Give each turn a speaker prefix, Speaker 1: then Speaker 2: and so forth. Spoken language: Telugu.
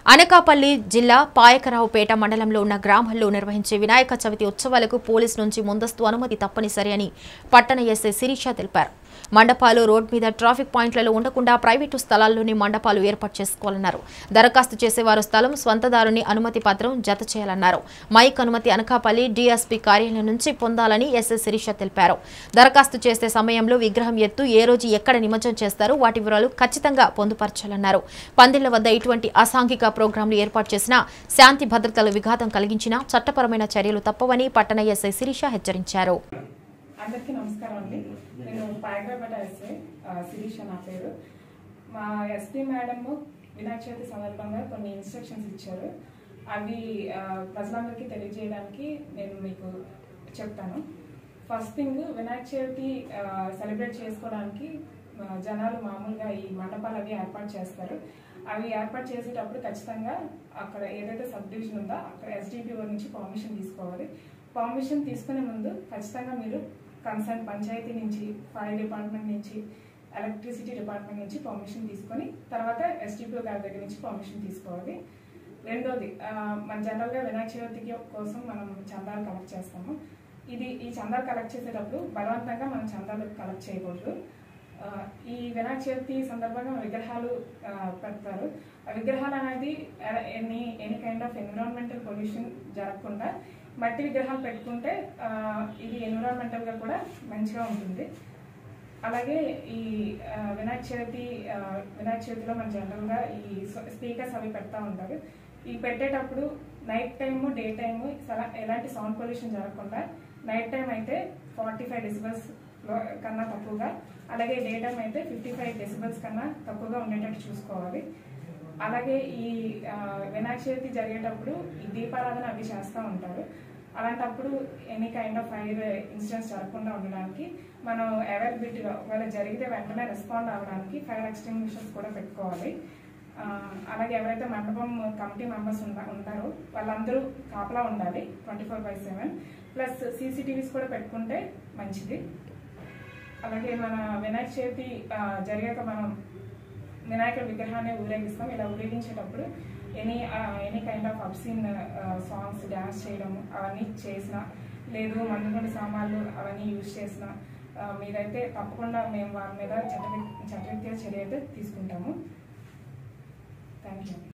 Speaker 1: అనకాపల్లి జిల్లా పాయకరావుపేట మండలంలో ఉన్న గ్రామాల్లో నిర్వహించే వినాయక చవితి ఉత్సవాలకు పోలీస్ నుంచి ముందస్తు అనుమతి తప్పనిసరి అని పట్టణ ఎస్ఐ శిరీష తెలిపారు మండపాలు రోడ్ మీద ట్రాఫిక్ పాయింట్లలో ఉండకుండా ప్రైవేటు స్థలాల్లోని మండపాలు ఏర్పాటు చేసుకోవాలన్నారు దరఖాస్తు చేసేవారు స్థలం స్వంతదారుని అనుమతి పత్రం జత చేయాలన్నారు మైక్ అనుమతి అనకాపల్లి డీఎస్పీ కార్యాలయం నుంచి పొందాలని ఎస్ఐ శిరీష తెలిపారు దరఖాస్తు చేసే సమయంలో విగ్రహం ఎత్తు ఏ రోజు ఎక్కడ నిమజ్జనం చేస్తారో వాటి వివరాలు ఖచ్చితంగా పొందుపరచాలన్నారు పందిళ్ల వద్ద ఇటువంటి అసాంఘిక ప్రోగ్రాంలు ఏర్పాటు చేసినా శాంతి భద్రతలు విఘాతం కలిగించినా చట్టపరమైన చర్యలు తప్పవని పట్టణ ఎస్ఐ శిరీష హెచ్చరించారు
Speaker 2: అందరికీ నమస్కారం అండి నేను పాయగ్రాపేట ఎస్ఐ ఆ, శిరీష నా పేరు మా ఎస్పీ మేడమ్ వినాయక చవితి సందర్భంగా కొన్ని ఇన్స్ట్రక్షన్స్ ఇచ్చారు అవి ఆ, ప్రజలందరికీ తెలియజేయడానికి నేను మీకు చెప్తాను first thing Vinayaka Chavithi celebrate చేసుకోవడానికి ఆ, జనాలు మామూలుగా ఈ మండపాలు అవి ఏర్పాటు చేస్తారు అవి ఏర్పాటు చేసేటప్పుడు ఖచ్చితంగా అక్కడ ఏదైతే సబ్ డివిజన్ ఉందో అక్కడ ఎస్డిపిఓ నుంచి పర్మిషన్ తీసుకోవాలి పర్మిషన్ తీసుకునే ముందు ఖచ్చితంగా మీరు కన్సర్న్ పంచాయతీ నుంచి ఫైర్ డిపార్ట్మెంట్ నుంచి ఎలక్ట్రిసిటీ డిపార్ట్మెంట్ నుంచి పర్మిషన్ తీసుకొని తర్వాత ఎస్డిపిఓ గారి దగ్గర నుంచి పర్మిషన్ తీసుకోవాలి రెండోది ఆ, మన జనరల్గా వినాయక చవితికి కోసం మనం చందాలు కలెక్ట్ చేస్తాము ఇది ఈ చందాలు కలెక్ట్ చేసేటప్పుడు బలవంతంగా మనం చందాలు కలెక్ట్ చేయకూడదు ఆ, ఈ వినాయక చవితి సందర్భంగా విగ్రహాలు ఆ, పెడతారు ఆ విగ్రహాలు అనేది any any kind of environmental pollution జరగకుండా మట్టి విగ్రహాలు పెట్టుకుంటే ఆ, ఇది ఎన్విరాన్మెంటల్ గా కూడా మంచిగా ఉంటుంది అలాగే ఈ ఆ, వినాయక చవితి ఆ, వినాయక చవితిలో మన జనరల్ గా ఈ స్పీకర్స్ అవి పెడతా ఉంటారు ఈ పెట్టేటప్పుడు నైట్ టైము డే టైము ఎలాంటి సౌండ్ పొల్యూషన్ జరగకుండా నైట్ టైం అయితే ఫార్టీ ఫైవ్ డెసిబల్స్ కన్నా తక్కువగా అలాగే డే టైం అయితే ఫిఫ్టీ ఫైవ్ డెసిబల్స్ కన్నా తక్కువగా ఉండేటట్టు చూసుకోవాలి అలాగే ఈ ఆ, వినాయక చవితి జరిగేటప్పుడు ఈ దీపారాధన అవి చేస్తూ ఉంటారు అలాంటప్పుడు any kind of fire incidents జరగకుండా ఉండడానికి మనం అవైలబిలిటీగా ఒకవేళ జరిగితే వెంటనే రెస్పాండ్ అవ్వడానికి ఫైర్ ఎక్స్టింగ్విషర్స్ కూడా పెట్టుకోవాలి ఆ, అలాగే ఎవరైతే మండపం కమిటీ మెంబర్స్ ఉంటారో వాళ్ళందరూ కాపలా ఉండాలి twenty four by seven plus CCTVs కూడా పెట్టుకుంటే మంచిది అలాగే మన వినాయక చవితి ఆ, జరిగాక మనం వినాయక విగ్రహాన్ని ఊరేగిస్తాం ఇలా ఊరేగించేటప్పుడు any any kind of obscene songs dance చేయడం అవన్నీ చేసిన లేదు మందుకొండ సామాన్లు అవన్నీ యూజ్ చేసిన ఆ, మీరైతే తప్పకుండా మేము వారి మీద చట్ట చట్టరీత్యా చర్య అయితే తీసుకుంటాము థ్యాంక్ యూ